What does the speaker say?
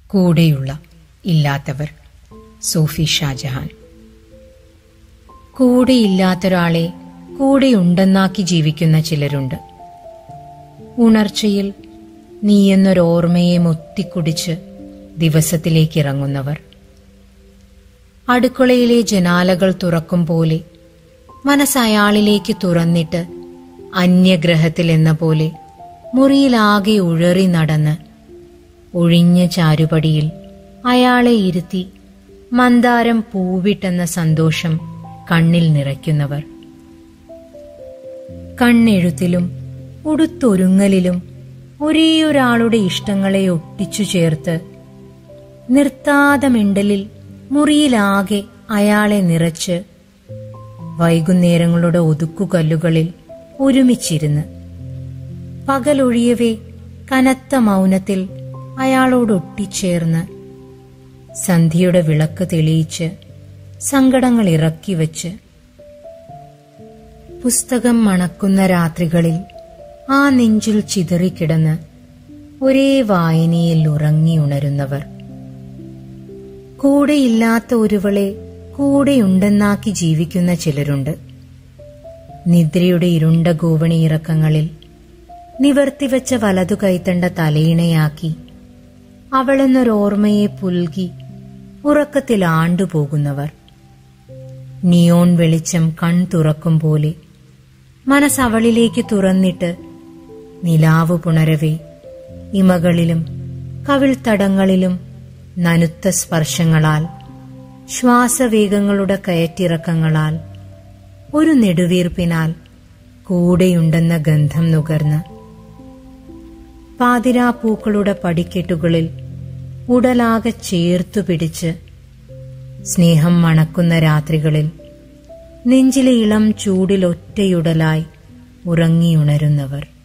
കൂടെയുള്ള ഇല്ലാത്തവർ സോഫി ഷാജഹാൻ കൂടെയില്ലാത്തൊരാളെ കൂടെയുണ്ടെന്നാക്കി ജീവിക്കുന്ന ചിലരുണ്ട് ഉണർച്ചയിൽ നീയെന്നൊരോർമ്മയെ മുത്തിക്കുടിച്ച് ദിവസത്തിലേക്ക് ഇറങ്ങുന്നവർ അടുക്കളയിലെ ജനാലകൾ തുറക്കും പോലെ മനസ്സ് അയാളിലേക്ക് തുറന്നിട്ട് അന്യഗ്രഹത്തിൽ എന്ന പോലെ മുറിയിലാകെ ഉഴറി നടന്ന് ഒഴിഞ്ഞ ചാരുപടിയിൽ അയാളെ ഇരുത്തി മന്ദാരം പൂവിട്ടെന്ന സന്തോഷം കണ്ണിൽ നിറയ്ക്കുന്നവർ കണ്ണെഴുത്തിലും ഉടുത്തൊരുങ്ങലിലും ഒരേയൊരാളുടെ ഇഷ്ടങ്ങളെ ഒട്ടിച്ചു ചേർത്ത് നിർത്താതെ മിണ്ടലിൽ മുറിയിലാകെ അയാളെ നിറച്ച് വൈകുന്നേരങ്ങളുടെ ഒതുക്കുകല്ലുകളിൽ ഒരുമിച്ചിരുന്ന് പകലൊഴിയവേ കനത്ത മൗനത്തിൽ അയാളോടൊട്ടിച്ചേർന്ന് സന്ധ്യയുടെ വിളക്ക് തെളിയിച്ച് സങ്കടങ്ങൾ ഇറക്കി വച്ച് പുസ്തകം മണക്കുന്ന രാത്രികളിൽ ആ നെഞ്ചിൽ ചിതറിക്കിടന്ന് ഒരേ വായനയിൽ ഉറങ്ങിയുണരുന്നവർ കൂടെയില്ലാത്ത ഒരുവളെ കൂടെയുണ്ടെന്നാക്കി ജീവിക്കുന്ന ചിലരുണ്ട് നിദ്രയുടെ ഇരുണ്ട ഗോവണിയിറക്കങ്ങളിൽ നിവർത്തിവെച്ച വലതു കൈത്തണ്ട തലയിണയാക്കി അവളെന്നൊരോർമ്മയെ പുൽകി ഉറക്കത്തിൽ ആണ്ടുപോകുന്നവർ നിയോൺ വെളിച്ചം കൺ തുറക്കും പോലെ മനസ്സവളിലേക്ക് തുറന്നിട്ട് നിലാവ് പുണരവേ ഇമകളിലും കവിൾത്തടങ്ങളിലും നനുത്ത സ്പർശങ്ങളാൽ ശ്വാസവേഗങ്ങളുടെ കയറ്റിറക്കങ്ങളാൽ ഒരു നെടുവീർപ്പിനാൽ കൂടെയുണ്ടെന്ന ഗന്ധം നുകർന്ന് പാതിരാപ്പൂക്കളുടെ പടിക്കെട്ടുകളിൽ ഉടലാകെ ചേർത്തു പിടിച്ച് സ്നേഹം മണക്കുന്ന രാത്രികളിൽ നെഞ്ചിലെ ഇളം ചൂടിൽ ഒറ്റയുടലായി ഉറങ്ങിയുണരുന്നവർ